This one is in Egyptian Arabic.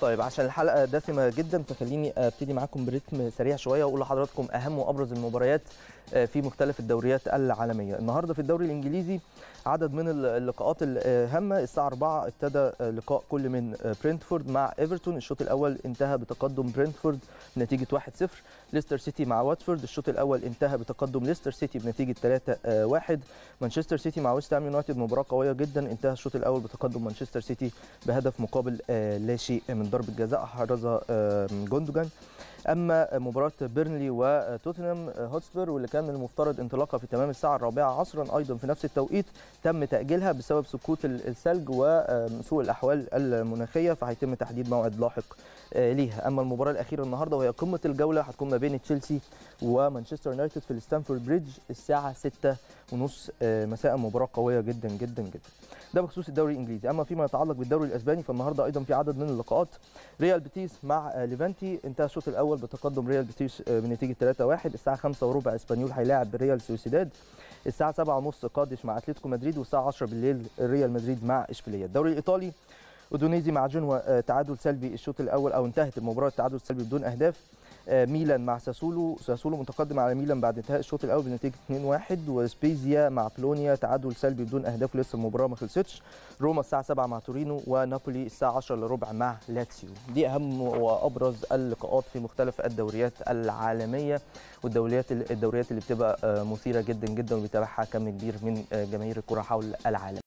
طيب عشان الحلقه دسمه جدا فخليني ابتدي معاكم برتم سريع شويه واقول لحضراتكم اهم وابرز المباريات في مختلف الدوريات العالميه النهارده في الدوري الانجليزي عدد من اللقاءات الهامه الساعه 4 ابتدى لقاء كل من برينتفورد مع ايفرتون الشوط الاول انتهى بتقدم برينتفورد بنتيجه 1-0 ليستر سيتي مع واتفورد الشوط الاول انتهى بتقدم ليستر سيتي بنتيجه 3-1 مانشستر سيتي مع ويست هام يونايتد مباراه قويه جدا انتهى الشوط الاول بتقدم مانشستر سيتي بهدف مقابل لا شيء من ضربه جزاء حرزها جوندوجان اما مباراه بيرنلي وتوتنهام هوتسبير واللي كان المفترض انطلاقها في تمام الساعه الرابعه عصرا ايضا في نفس التوقيت تم تاجيلها بسبب سقوط الثلج وسوء الاحوال المناخيه فهيتم تحديد موعد لاحق ليها اما المباراه الاخيره النهارده وهي قمه الجوله هتكون ما بين تشيلسي ومانشستر يونايتد في الستانفورد بريدج الساعه 6 ونص مساء مباراه قويه جدا جدا جدا ده بخصوص الدوري الانجليزي اما فيما يتعلق بالدوري الاسباني فالنهارده ايضا في عدد من اللقاءات ريال بيتيس مع ليفانتي انتهى الشوط الاول بتقدم ريال بيتيس بنتيجه 3-1 الساعه 5 وربع اسبانيول هيلاعب ريال سوسيداد الساعه 7 ونص قادش مع اتلتيكو مدريد والساعه 10 بالليل ريال مدريد مع اشبيليه الدوري الايطالي اودونيزي مع جنوا تعادل سلبي الشوط الاول او انتهت المباراه تعادل سلبي بدون اهداف ميلان مع ساسولو ساسولو متقدم على ميلان بعد انتهاء الشوط الاول بنتيجه 2-1 وسبيزيا مع بلونيا تعادل سلبي بدون اهداف لسه المباراه ما خلصتش روما الساعه 7 مع تورينو ونابولي الساعه 10 الا ربع مع لاتسيو دي اهم وابرز اللقاءات في مختلف الدوريات العالميه والدوريات الدوريات اللي بتبقى مثيره جدا جدا وبيتابعها كم كبير من جماهير الكره حول العالم